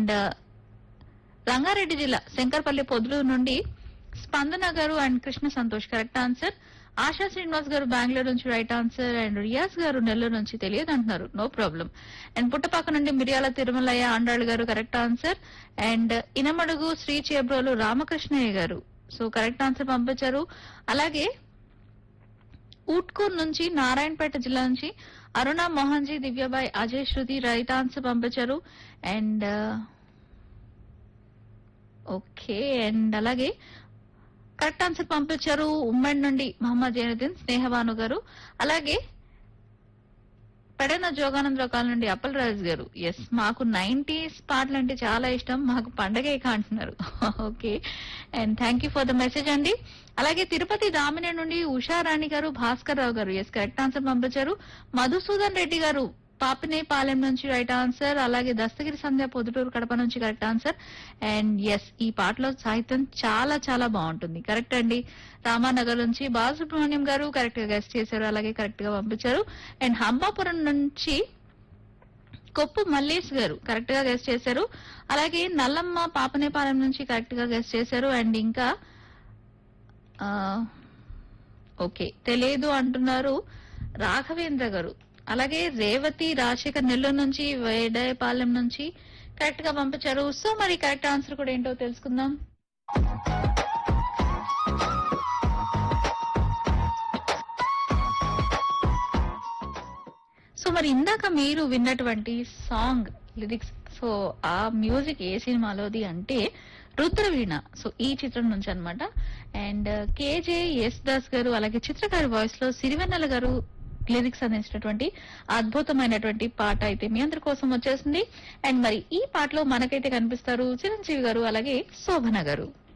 and Rangareddy జిల్లా శంకర్పల్లి పొదులు నుండి Spandana garu and Krishna Santhosh correct answer Asha Srinivas garu Bengaluru నుంచి రైట్ ఆన్సర్ అండ్ రియాజ్ గారు నెల్లూరు నుంచి తెలియదు అంటున్నారు నో ప్రాబ్లం అండ్ పుట్టపాక నుండి మిరియాల Tirumalaiah Andal garu correct answer and Inamadugu Sri Chebrolu Ramakrishnaiah garu so correct answer పంపించారు అలాగే ఊట్కూర్ నుంచి నారాయణపేట జిల్లా నుంచి అరుణ మోహన్ జీ దివ్యబాయ్ అజయ్ శృతి రైట్ ఆన్సర్ పంపించారు అండ్ ఓకే అండ్ అలాగే కరెక్ట్ ఆన్సర్ పంపించారు ఉమ్మడి నుండి మహమ్మద్ జైనుద్దీన్ స్నేహవాను గారు అలాగే పెడన జోగానందరావు కాలం నుండి అప్పల్ రాజు గారు ఎస్ మాకు నైన్టీస్ పాటలు అంటే చాలా ఇష్టం మాకు పండగే అంటున్నారు okay and thank you for the message అండి అలాగే తిరుపతి దామిని నుండి ఉషారాణి గారు భాస్కర్ రావు గారు ఎస్ కరెక్ట్ ఆన్సర్ పంపించారు మధుసూదన్ రెడ్డి గారు పాపినేపాలెం నుంచి రైట్ ఆన్సర్ అలాగే దస్తగిరి సంధ్య పొద్దుటూరు కడప నుంచి కరెక్ట్ ఆన్సర్ అండ్ ఎస్ ఈ పాటలో సాహిత్యం చాలా చాలా బాగుంటుంది కరెక్ట్ అండి రామానగర్ నుంచి బాలసుబ్రహ్మణ్యం గారు కరెక్ట్ గా గెస్ట్ చేశారు అలాగే కరెక్ట్ గా పంపించారు అండ్ హంబాపురం నుంచి కొప్పు మల్లేష్ గారు కరెక్ట్ గా గెస్ట్ చేశారు అలాగే నల్లమ్మ పాపనేపాలెం నుంచి కరెక్ట్ గా గెస్ట్ చేశారు అండ్ ఇంకా ఆ, ఓకే తెలియదు అంటున్నారు రాఘవేంద్ర గారు అలాగే రేవతి రాజశేఖర్ నెల్లూరు నుంచి వేడాయపాలెం నుంచి కరెక్ట్ గా పంపించారు సో మరి కరెక్ట్ ఆన్సర్ కూడా ఏంటో తెలుసుకుందాం సో మరి ఇందాక మీరు విన్నటువంటి సాంగ్ లిరిక్స్ సో ఆ మ్యూజిక్ ఏ సినిమాలోది అంటే రుద్రవీణ సో ఈ చిత్రం నుంచి అన్నమాట అండ్ కేజే ఎస్ దాస్ గారు అలాగే చిత్రకారి వాయిస్ లో సిరివెన్నెల గారు లిరిక్స్ అందించినటువంటి అద్భుతమైనటువంటి పాట అయితే మీ అందరి కోసం వచ్చేసింది అండ్ మరి ఈ పాటలో మనకైతే కనిపిస్తారు చిరంజీవి గారు అలాగే శోభన గారు